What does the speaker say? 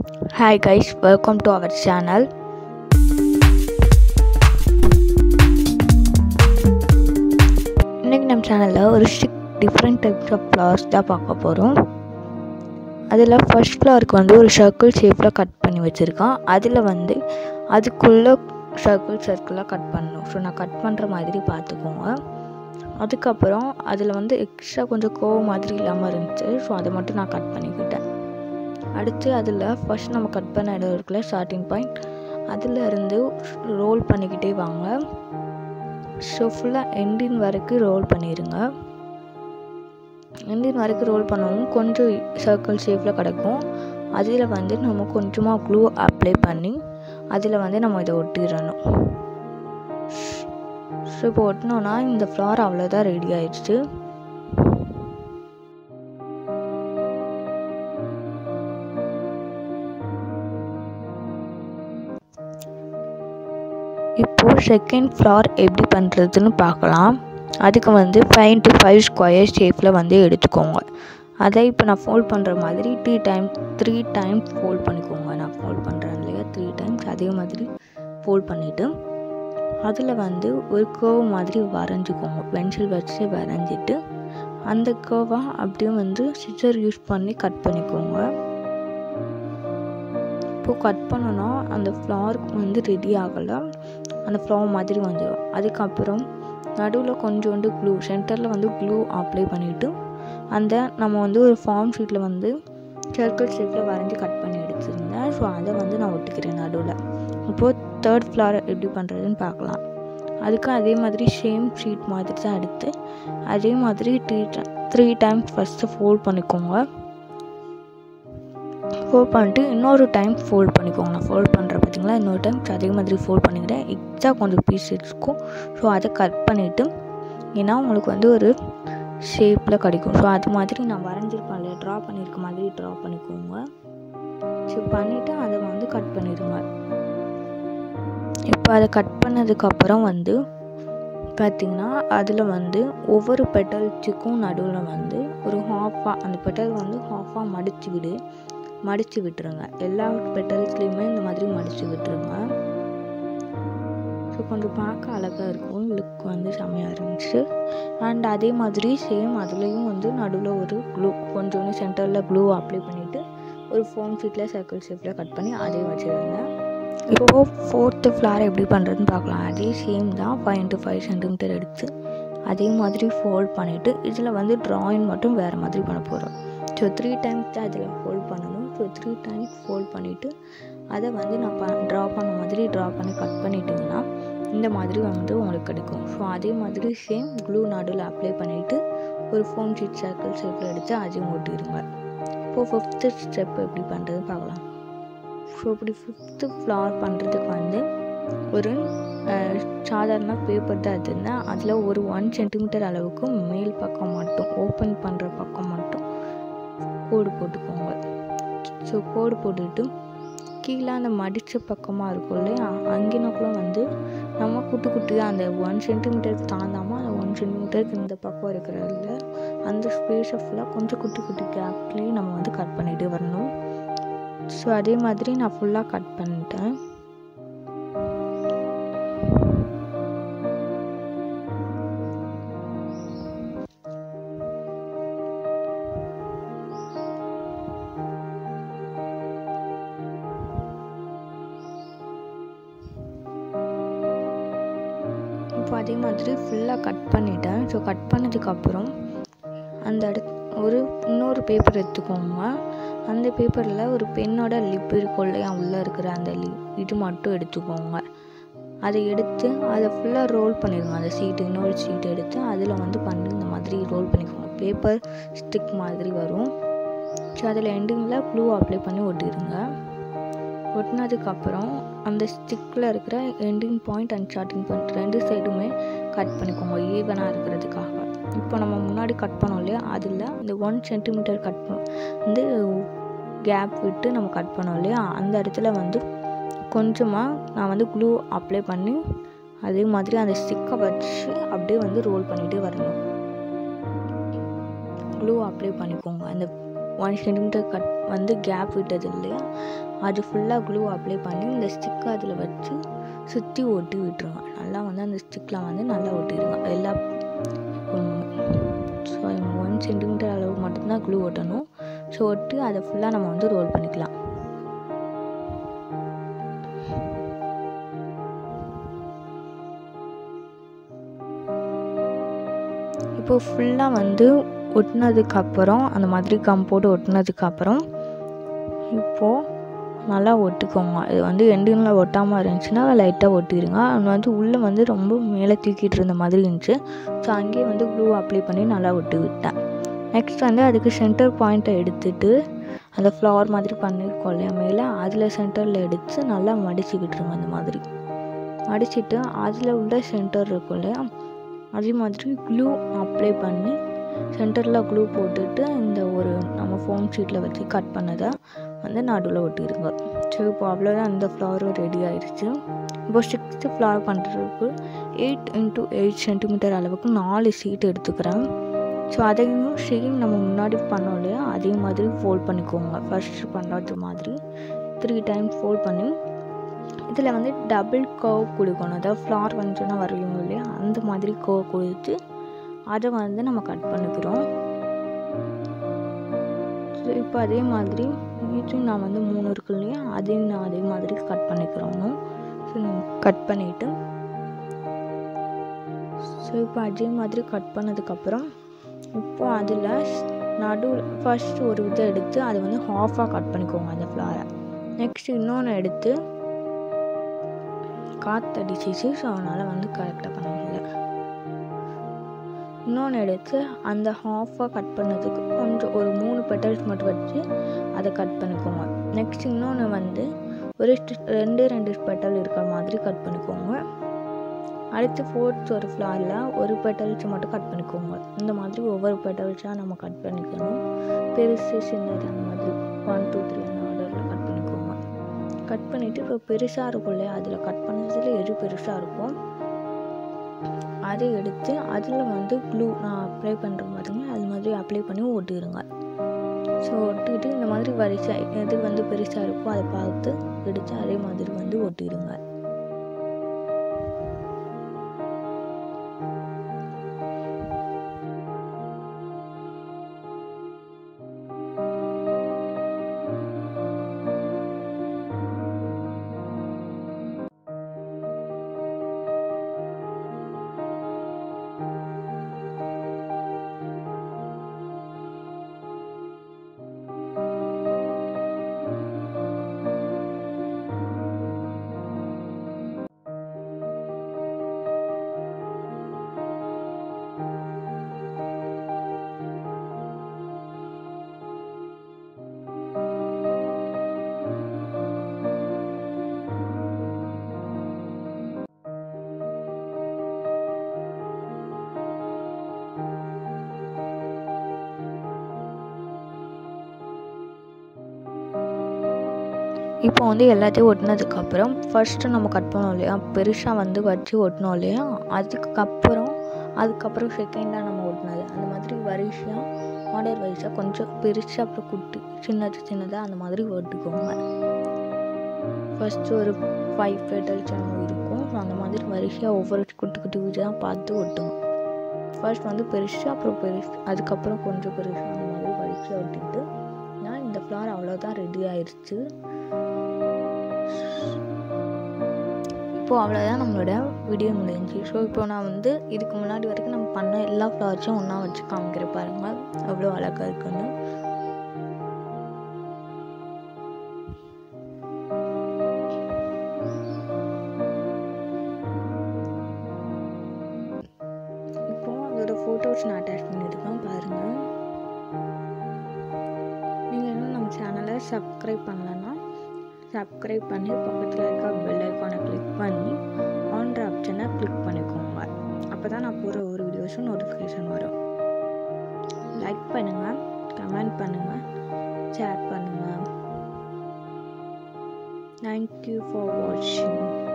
Hi guys, welcome to our channel. இன்னைக்கு நம்ம சேனலில் ஒரு six different types of flowers தான் பார்க்க போகிறோம் அதில் ஃபர்ஸ்ட் ஃப்ளவருக்கு வந்து ஒரு சர்க்கிள் ஷேப்பில் கட் பண்ணி வச்சுருக்கான் அதில் வந்து அதுக்குள்ளே சர்க்கிள் சர்க்கிளாக கட் பண்ணணும் ஸோ நான் கட் பண்ணுற மாதிரி பார்த்துக்கோங்க அதுக்கப்புறம் அதில் வந்து எக்ஸ்ட்ரா கொஞ்சம் கோவம் மாதிரி இல்லாமல் இருந்துச்சு ஸோ அதை மட்டும் நான் கட் பண்ணிக்கிட்டேன் அடுத்து அதில் ஃபஸ்ட் நம்ம கட் பண்ண இடம் இருக்குல்ல ஸ்டார்டிங் பாயிண்ட் அதில் இருந்து ரோல் பண்ணிக்கிட்டே வாங்க ஸோ ஃபுல்லாக எண்டின் வரைக்கும் ரோல் பண்ணிடுங்க எண்டின் வரைக்கும் ரோல் பண்ணவும் கொஞ்சம் சர்க்கிள் ஷேப்பில் கிடக்கும் அதில் வந்து நம்ம கொஞ்சமாக க்ளூ அப்ளை பண்ணி அதில் வந்து நம்ம இதை ஒட்டிடணும் ஸோ இப்போ ஒட்டினோன்னா இந்த ஃப்ளவர் அவ்வளோதான் ரெடி ஆயிடுச்சு இப்போது செகண்ட் ஃப்ளார் எப்படி பண்ணுறதுன்னு பார்க்கலாம் அதுக்கு வந்து ஃபைவ் டு ஃபைவ் ஸ்கொயர் ஷேப்பில் வந்து எடுத்துக்கோங்க அதை இப்போ நான் ஃபோல்ட் பண்ணுற மாதிரி three time three time fold பண்ணிக்கோங்க நான் ஃபோல்ட் பண்ணுறேன் இல்லையா த்ரீ டைம்ஸ் அதே மாதிரி ஃபோல்ட் பண்ணிவிட்டு அதில் வந்து ஒரு கர்வ் மாதிரி வரைஞ்சிக்கோங்க பென்சில் வச்சு வரைஞ்சிட்டு அந்த கர்வை அப்படியே வந்து சிசர் யூஸ் பண்ணி கட் பண்ணிக்கோங்க இப்போது கட் பண்ணோன்னா அந்த ஃப்ளவருக்கு வந்து ரெடி ஆகலை அந்த ஃப்ளவர் மாதிரி வந்துடும் அதுக்கப்புறம் நடுவில் கொஞ்சோண்டு க்ளூ சென்டரில் வந்து க்ளூ அப்ளை பண்ணிவிட்டு அந்த நம்ம வந்து ஒரு ஃபார்ம் ஷீட்டில் வந்து சர்க்கிள் ஷேப்பில் வரைஞ்சி கட் பண்ணி எடுத்துருந்தேன் ஸோ அதை வந்து நான் ஒட்டிக்கிறேன் நடுவில் இப்போது தேர்ட் ஃப்ளவர் எப்படி பண்ணுறதுன்னு பார்க்கலாம் அதுக்கு அதே மாதிரி சேம் ஷீட் மாதிரி தான் எடுத்து அதே மாதிரி three three times first fold பண்ணிக்கோங்க ஃபோல்ட் பண்ணிட்டு இன்னொரு டைம் ஃபோல்ட் பண்ணிக்கோங்க நான் ஃபோல்ட் பண்ணுற பார்த்தீங்களா இன்னொரு டைம் அதே மாதிரி ஃபோல்ட் பண்ணிக்கிறேன் எக்ஸ்ட்ரா கொஞ்சம் பீஸ் இருக்கும் ஸோ அதை கட் பண்ணிவிட்டு ஏன்னா உங்களுக்கு வந்து ஒரு ஷேப்பில் கிடைக்கும் ஸோ அது மாதிரி நான் வரைஞ்சிருப்பேன் இல்லையா ட்ரா பண்ணியிருக்க மாதிரி ட்ரா பண்ணிக்கோங்க ஸோ பண்ணிவிட்டு அதை வந்து கட் பண்ணிடுங்க இப்போ அதை கட் பண்ணதுக்கப்புறம் வந்து பார்த்திங்கன்னா அதில் வந்து ஒவ்வொரு பெட்டல்ஸுக்கும் நடுவில் வந்து ஒரு ஹாஃபாக அந்த பெட்டல் வந்து ஹாஃபாக மடித்து விடு மடித்து விட்டுருங்க எல்லா பெட்டல்ஸ்லேயுமே இந்த மாதிரி மடித்து விட்டுருங்க ஸோ கொஞ்சம் பார்க்க அழகாக இருக்கும் லுக் வந்து செம்மையாக இருந்துச்சு அண்ட் அதே மாதிரி சேம் அதுலேயும் வந்து நடுவில் ஒரு க்ளூ கொஞ்சோண்டு சென்டரில் க்ளூ அப்ளை பண்ணிவிட்டு ஒரு ஃபோன் ஷீட்டில் சர்க்கிள் ஷேப்பில் கட் பண்ணி அதே வச்சுருந்தேன் இப்போது ஃபோர்த்து ஃப்ளார் எப்படி பண்ணுறதுன்னு பார்க்கலாம் அதே சேம் தான் ஃபைவ் இன்ட்டு ஃபைவ் சென்டிமீட்டர் எடுத்து அதே மாதிரி ஃபோல்ட் பண்ணிவிட்டு இதில் வந்து ட்ராயிங் மட்டும் வேறு மாதிரி பண்ண போகிறோம் ஸோ த்ரீ டைம்ஸ் தான் இதில் ஃபோல்ட் பண்ணணும் ஸோ த்ரீ டைம்ஸ் ஃபோல்ட் பண்ணிவிட்டு அதை வந்து நான் ப ட்ரா பண்ண மாதிரி ட்ரா பண்ணி கட் பண்ணிட்டிங்கன்னா இந்த மாதிரி வந்து உங்களுக்கு கிடைக்கும் ஸோ அதே மாதிரி சேம் க்ளூ நடுவில் அப்ளை பண்ணிவிட்டு ஒரு ஃபோன் ஷீட் சர்க்கிள் ஷேப்பில் எடுத்து அதையும் ஓட்டிடுங்க இப்போது ஃபிஃப்த்து ஸ்டெப் எப்படி பண்ணுறது பார்க்கலாம் ஸோ இப்படி ஃபிஃப்த்து ஃப்ளார் பண்ணுறதுக்கு வந்து ஒரு சாதாரண பேப்பர் தான் எடுத்திருந்தேன் அதில் ஒரு ஒன் சென்டிமீட்டர் அளவுக்கு மேல் பக்கம் மட்டும் ஓப்பன் பண்ணுற பக்கம் மட்டும் கோடு போட்டுக்கோங்க ஸோ கோடு போட்டுட்டு கீழே அந்த மடித்த பக்கமாக இருக்கும் இல்லையா அங்கேனக்குள்ள வந்து நம்ம குட்டி குட்டியாக அந்த ஒன் சென்டிமீட்டருக்கு தாண்டாமல் அந்த ஒன் சென்டிமீட்டருக்கு இந்த பக்கம் இருக்கிறதுல அந்த ஸ்பேஸை ஃபுல்லாக கொஞ்சம் குட்டி குட்டி கேப்லேயே நம்ம வந்து கட் பண்ணிகிட்டே வரணும் ஸோ அதே மாதிரி நான் ஃபுல்லாக கட் பண்ணிட்டேன் இப்போ அதே மாதிரி ஃபுல்லாக கட் பண்ணிட்டேன் ஸோ கட் பண்ணதுக்கப்புறம் அந்த இடத்து ஒரு இன்னொரு பேப்பர் எடுத்துக்கோங்க அந்த பேப்பரில் ஒரு பெண்ணோட லிப் இருக்கும் இல்லையா உள்ளே இருக்கிற அந்த லிப் இது மட்டும் எடுத்துக்கோங்க அதை எடுத்து அதை ஃபுல்லாக ரோல் பண்ணிடுங்க அந்த சீட்டு இன்னொரு சீட்டு எடுத்து அதில் வந்து பண்ணி இந்த மாதிரி ரோல் பண்ணிக்கோங்க பேப்பர் ஸ்டிக் மாதிரி வரும் ஸோ அதில் எண்டிங்கில் க்ளூ அப்ளை பண்ணி ஒட்டிடுங்க ஒட்டினதுக்கப்புறம் அந்த ஸ்டிக்கில் இருக்கிற ending point and starting point ரெண்டு சைடுமே கட் பண்ணிக்கோங்க ஈவனாக இருக்கிறதுக்காக இப்போ நம்ம முன்னாடி கட் பண்ணோம் இல்லையா அதில் இந்த ஒன் சென்டிமீட்டர் கட் வந்து கேப் விட்டு நம்ம கட் பண்ணோம் இல்லையா அந்த இடத்துல வந்து கொஞ்சமாக நான் வந்து க்ளூ அப்ளை பண்ணி அதே மாதிரி அந்த ஸ்டிக்கை வச்சு அப்படியே வந்து ரோல் பண்ணிகிட்டே வரணும் க்ளூ அப்ளை பண்ணிக்கோங்க அந்த ஒன் சென்டிமீட்டர் கட் வந்து கேப் விட்டது இல்லையா அது ஃபுல்லாக க்ளூ அப்ளை பண்ணி இந்த ஸ்டிக்கை அதில் வச்சு சுற்றி ஒட்டி விட்டுருங்க நல்லா வந்து அந்த ஸ்டிக்கில் வந்து நல்லா ஒட்டிடுங்க எல்லா ஸோ ஒன் சென்டிமீட்டர் அளவு மட்டும்தான் க்ளூ ஒட்டணும் ஸோ ஒட்டி அதை ஃபுல்லாக நம்ம வந்து ரோல் பண்ணிக்கலாம் இப்போ ஃபுல்லாக வந்து ஒட்டினதுக்கப்புறம் அந்த மாதிரி கம் போட்டு ஒட்டினதுக்கப்புறம் இப்போது நல்லா ஒட்டிக்கோங்க இது வந்து எண்டிங்கில் ஒட்டாமல் இருந்துச்சுன்னா லைட்டாக ஒட்டிடுங்க அது வந்து உள்ளே வந்து ரொம்ப மேலே தூக்கிட்டு இருந்த மாதிரி இருந்துச்சு ஸோ அங்கேயே வந்து க்ளூ அப்ளை பண்ணி நல்லா ஒட்டி விட்டேன் நெக்ஸ்ட் வந்து அதுக்கு சென்டர் பாயிண்ட்டை எடுத்துட்டு அந்த ஃப்ளவர் மாதிரி பண்ணியிருக்கோம் இல்லையா மேலே அதில் சென்டரில் எடுத்து நல்லா மடித்து விட்டுருங்க அந்த மாதிரி மடிச்சிட்டு அதில் உள்ள சென்டர் இருக்கும் இல்லையா அதே மாதிரி க்ளூ அப்ளை பண்ணி சென்டரில் க்ளூ போட்டுட்டு இந்த ஒரு நம்ம ஃபோம் ஷீட்டில் வச்சு கட் பண்ணதை வந்து நடுவில் ஒட்டிடுங்க ஸோ இப்போ அவ்வளோதான் இந்த ஃப்ளவரும் ரெடி ஆயிடுச்சு இப்போ சிக்ஸ்த்து ஃப்ளவர் பண்ணுறதுக்கு எயிட் இன்ட்டு எயிட் சென்டிமீட்டர் அளவுக்கு நாலு ஷீட் எடுத்துக்கிறேன் ஸோ அதையும் சேம் நம்ம முன்னாடி பண்ணோம் இல்லையா அதே மாதிரி ஃபோல்ட் பண்ணிக்கோங்க ஃபர்ஸ்ட் பண்ணுறது மாதிரி த்ரீ டைம்ஸ் ஃபோல்ட் பண்ணி இதில் வந்து டபுள் கர்வ் கொடுக்கணும் அதாவது ஃப்ளார் வந்துச்சுன்னா வரையும் இல்லையா அந்த மாதிரி கர்வ் கொடுத்து அதை வந்து நம்ம கட் பண்ணிக்கிறோம் ஸோ இப்போ அதே மாதிரி மீச்சும் நான் வந்து மூணு இருக்கு இல்லையா அதையும் நான் அதே மாதிரி கட் பண்ணிக்கிறோம் ஸோ கட் பண்ணிவிட்டு ஸோ இப்போ அதே மாதிரி கட் பண்ணதுக்கப்புறம் இப்போ அதில் நடுவில் ஃபர்ஸ்ட் ஒரு இதை எடுத்து அதை வந்து ஹாஃபாக கட் பண்ணிக்கோங்க அந்த ஃப்ளாரை நெக்ஸ்ட் இன்னொன்று எடுத்து காற்றடிச்சிச்சு ஸோ அதனால் வந்து கரெக்டாக பண்ண முடியல இன்னொன்று எடுத்து அந்த ஹாஃபாக கட் பண்ணதுக்கு கொஞ்சம் ஒரு மூணு பெட்டல்ஸ் மட்டும் வச்சு அதை கட் பண்ணிக்கோங்க நெக்ஸ்ட் இன்னொன்று வந்து ஒரு ரெண்டு ரெண்டு பெட்டல் இருக்கிற மாதிரி கட் பண்ணிக்கோங்க அடுத்து ஃபோர்த் ஒரு ஃப்ளாரில் ஒரு பெட்டல்ஸ் மட்டும் கட் பண்ணிக்கோங்க இந்த மாதிரி ஒவ்வொரு பெட்டல்ஸாக நம்ம கட் பண்ணிக்கணும் பெருசு சின்னது அந்த மாதிரி ஒன் டூ த்ரீ அந்த ஆர்டரில் கட் பண்ணிக்கோங்க கட் பண்ணிவிட்டு இப்போ பெருசாக இருக்கும் இல்லையா அதில் கட் பண்ணதில் எது பெருசாக இருக்கும் அதை எடுத்து அதில் வந்து க்ளூ நான் அப்ளை பண்ணுற மாதிரிங்க அது மாதிரி அப்ளை பண்ணி ஒட்டிடுங்க ஸோ ஒட்டிக்கிட்டு இந்த மாதிரி வரிசை எது வந்து பெருசாக இருக்கோ அதை பார்த்து எடுத்து அதே மாதிரி வந்து ஒட்டிடுங்க இப்போ வந்து எல்லாத்தையும் ஒட்டினதுக்கப்புறம் ஃபர்ஸ்ட்டு நம்ம கட் பண்ணோம் இல்லையா பெருசாக வந்து வச்சு ஒட்டினோம் இல்லையா அதுக்கப்புறம் அதுக்கப்புறம் செகண்டாக நம்ம ஒட்டினது அந்த மாதிரி வரிசையாக ஆர்டர் வைஸாக கொஞ்சம் பெருசாக அப்புறம் குட்டி சின்னது சின்னதாக அந்த மாதிரி ஒட்டிக்கோங்க ஃபஸ்ட்டு ஒரு ஃபைவ் பெட்டல்ஸ் நம்ம இருக்கும் ஸோ அந்த மாதிரி வரிசையாக ஒவ்வொரு குட்டி குட்டி வீடாக பார்த்து ஒட்டுங்க ஃபர்ஸ்ட் வந்து பெருசு அப்புறம் பெருசு அதுக்கப்புறம் கொஞ்சம் பெருசு அந்த மாதிரி வரிசையாக ஒட்டிட்டு நான் இந்த ஃப்ளார் அவ்வளோதான் ரெடி ஆயிடுச்சு இப்போது அவ்வளோதான் நம்மளோட வீடியோ முடிஞ்சு ஸோ இப்போ நான் வந்து இதுக்கு முன்னாடி வரைக்கும் நம்ம பண்ண எல்லா ஃப்ளவர்ஸும் ஒன்றா வச்சு காமிக்கிற பாருங்கள் அவ்வளோ அழகாக இருக்குன்னு இப்போ அதோட ஃபோட்டோஸ் நான் அட்டாச் பண்ணியிருக்கேன் பாருங்கள் நீங்கள் இன்னும் நம்ம சேனலை சப்ஸ்கிரைப் பண்ணலன்னா சப்ஸ்கிரைப் பண்ணி பக்கத்தில் இருக்க பெல் ஐக்கானை கிளிக் பண்ணி ஆன்ற ஆப்ஷனை கிளிக் பண்ணிக்கோங்க அப்போ தான் நான் போகிற ஒரு வீடியோஸும் நோட்டிஃபிகேஷன் வரும் லைக் பண்ணுங்கள் கமெண்ட் பண்ணுங்கள் ஷேர் பண்ணுங்கள் தேங்க்யூ ஃபார் வாட்சிங்